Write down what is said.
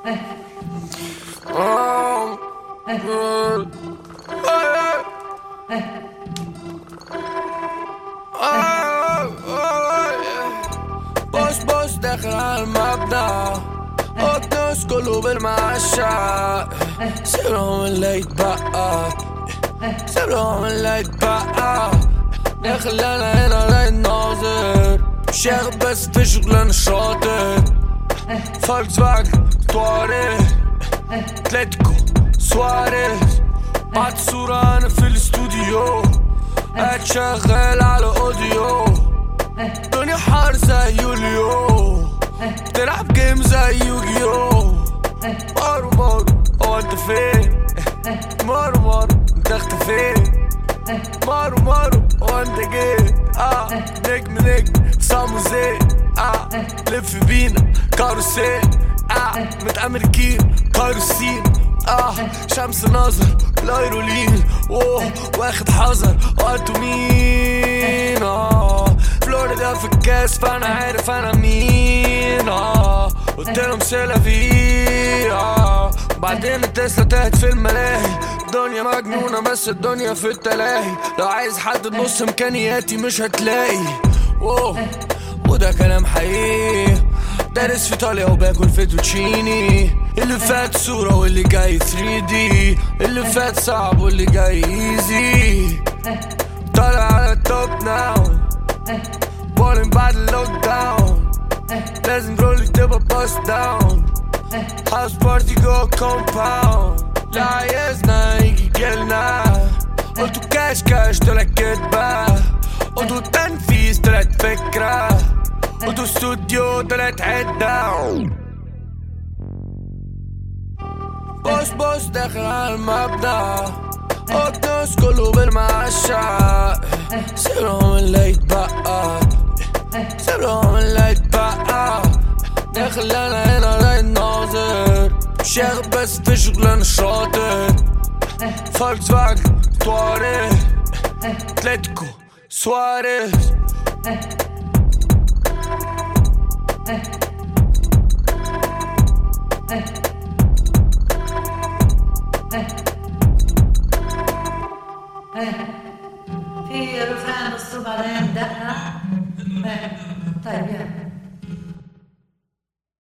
Oh. بوس بوس داخل على المبنى قدس كله بالمعشى سيبهم اللي يتبقى سيبهم اللي يتبقى داخل انا هنا زي الناظر شاغب بس في شغلانة شاطر فولكس فاجن طوارئ اتلتيكو سواريز بعد صورة انا في الاستوديو قاعد شغال على اوديو الدنيا حار زي يوليو تلعب جيم زي يوجيو مارو مارو هو انت فين مارو مارو انت اختفيت مارو مارو هو انت جيت اه نجم نجم سامو زيت اه لف بينا كاروسيل اه متأمريكين كاروسين اه شمس نظر لايرولين اوه واخد حذر وانتو مين اه فلوريدا في الكاس فانا عارف انا مين اه قلت لهم سيلافي اه بعدين التسلا تاهت في الملاهي الدنيا مجنونة بس الدنيا في التلاهي لو عايز حد بنص امكانياتي مش هتلاقي اوه وده كلام حقيقي دارس في ايطاليا وباكل فيتوتشيني اللي فات صورة واللي جاي 3 دي اللي فات صعب واللي جاي ايزي طالع على التوب ناو بولين بعد اللوك داون لازم رولي تبقى باس داون هاوس بارتي جو كومباوند لا عايزنا يجي جيلنا قلتوا كاش كاش طلعت كدبة قلتوا تنفيذ طلعت فكرة قلتوا استوديو طلعت عدة بوس بوس داخل على المبنى قدس كله بالمعشى سيبهم اللي يتبقى سيبهم اللي يتبقى داخل انا هنا زي الناظر شاغب بس في شغلانة شاطر فولكس فاجن طوارئ اتلتيكو سواريز Eh.